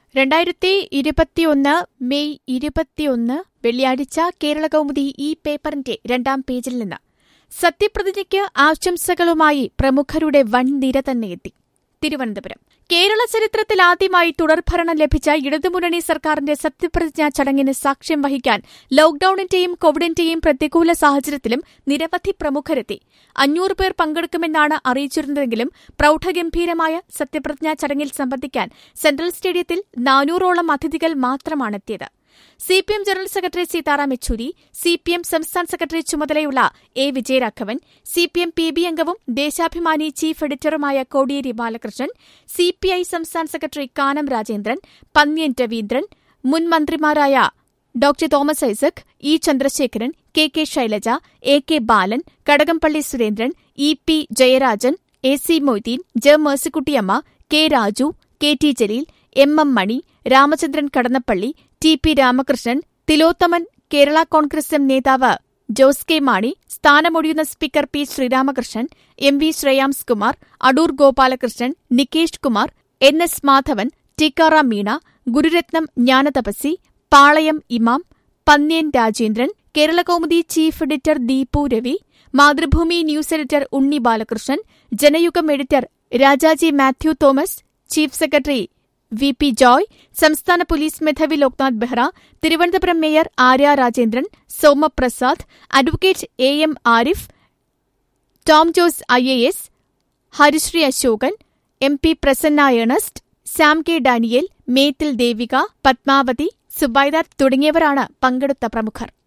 രണ്ടായിരത്തി ഇരുപത്തിയൊന്ന് മെയ് ഇരുപത്തിയൊന്ന് വെള്ളിയാഴ്ച കേരളകൗമുദി ഈ പേപ്പറിന്റെ രണ്ടാം പേജിൽ നിന്ന് സത്യപ്രതിജ്ഞയ്ക്ക് ആശംസകളുമായി പ്രമുഖരുടെ വൻ നിര തന്നെ എത്തി തിരുവനന്തപുരം കേരള ചരിത്രത്തിൽ ആദ്യമായി തുടർഭരണം ലഭിച്ച ഇടതുമുന്നണി സർക്കാരിന്റെ സത്യപ്രതിജ്ഞാ ചടങ്ങിന് സാക്ഷ്യം വഹിക്കാൻ ലോക്ഡൌണിന്റെയും കോവിഡിന്റെയും പ്രതികൂല സാഹചര്യത്തിലും നിരവധി പ്രമുഖരെത്തി അഞ്ഞൂറ് പേർ പങ്കെടുക്കുമെന്നാണ് അറിയിച്ചിരുന്നതെങ്കിലും പ്രൌഢഗംഭീരമായ സത്യപ്രതിജ്ഞാ ചടങ്ങിൽ സംബന്ധിക്കാൻ സെൻട്രൽ സ്റ്റേഡിയത്തിൽ നാനൂറോളം അതിഥികൾ മാത്രമാണെത്തിയത് C P M general secretary Sitaram Yechury C P M സംസ്ഥാന സെക്രട്ടറി ചുമതലയുള്ള A Vijayaraghavan C P M P B അംഗവും ദേശാഭിമാനി ചീഫ് എഡിറ്ററുമായ Kodiyeri Balakrishnan C P I സംസ്ഥാന സെക്രട്ടറി കാനം രാജേന്ദ്രൻ പന്ന്യൻ രവീന്ദ്രൻ മുൻ മന്ത്രിമാരായ doctor Thomas Isaac E Chandrasekharan K K Shailaja A K Balan Kadakampally Surendran E P Jayarajan A C Moideen J Mercykutty Amma K Raju K T Jaleel M M money Ramachandran Kadannappally T P Ramakrishnan Thilothaman Kerala Congress M നേതാവ് Jose K Mani സ്ഥാനമൊഴിയുന്ന speaker P Sreeramakrishnan M V Shreyams Kumar Adoor Gopalakrishnan Nikesh Kumar N S Madhavan Tikaram Meena Gururatnam Jnanathapaswi Palayam ഇമാം Pannian Rajendran Kerala Kaumudi chief editor Deepu Ravi Mathrubhumi news editor Unni Balakrishnan Janayugom editor Rajaji Mathew Thomas chief secretary V P Joy സംസ്ഥാന police മേധാവി Loknath Behera Thiruvananthapuram mayor Arya Rajendran Somaprasad advocate A M Arif Tom Jose I A S Harisree Asokan M P Prasanna Ernest Sam K Daniel Methil Devika Padmavathi Subaida തുടങ്ങിയവരാണ് പങ്കെടുത്ത പ്രമുഖർ